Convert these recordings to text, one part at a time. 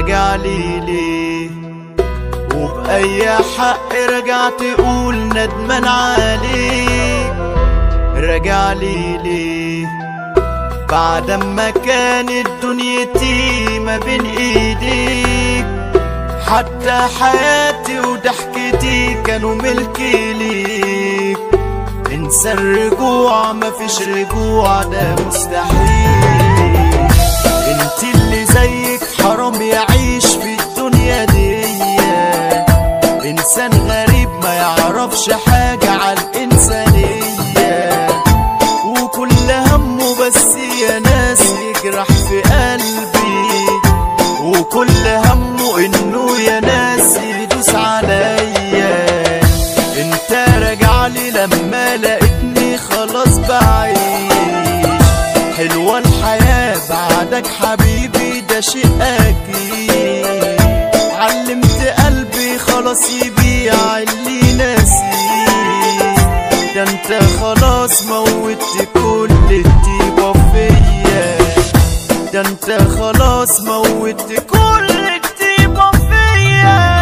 رجع لي ليه وبأي حق رجع تقول ندمان عليه رجع لي ليه بعد ما كانت دنيتي ما بين ايديك حتى حياتي وضحكتي كانوا ملكي ليك انسى الرجوع مفيش رجوع ده مستحيل انت اللي زيك حرام يعيش في الدنيا دي انسان غريب ما يعرفش حاجة عن الانسانية وكل همه بس يا ناس يجرح في قلبي وكل همه انه يا ناس يدوس عليا انت راجع لي لما لقيتني خلاص بعيش حلوة الحياة بعدك حبيبي ده شيء اكيد علمت قلبي خلاص يبيع اللي ناسيه ده انت خلاص موتت كل الطيبة فيا ده انت خلاص موتت كل الطيبة فيا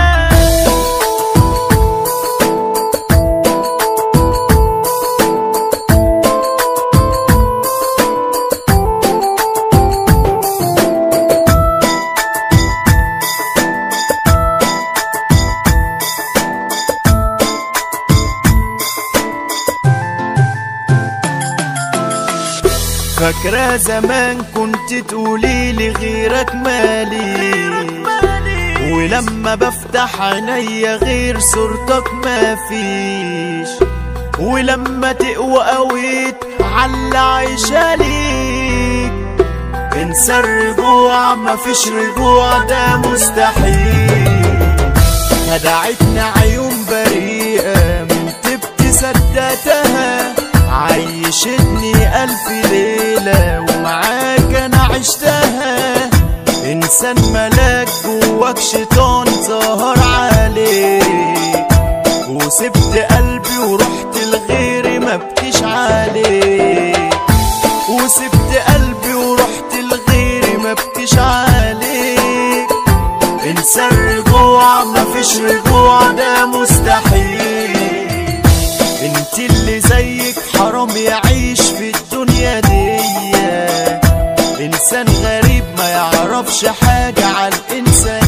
فاكرة زمان كنت تقولي لي غيرك مالي ولما بفتح عينيا غير صورتك ما فيش ولما تقوى قويت على عايشة ليك انسى الرجوع مفيش رجوع ده مستحيل خدعتنا عيون بريئة من تبت صدقتها عيشتني ألف ليلة ومعاك أنا عشتها إنسان ملاك جواك شيطان ظهر عليك وسبت قلبي ورحت لغيري ما بكيش عليك وسبت قلبي ورحت لغيري ما بكيش عليك انسى الرجوع مفيش رجوع ده مستحيل انت اللي زيك حرام يعيش في الدنيا دي انسان غريب ما يعرفش حاجة عن الانسان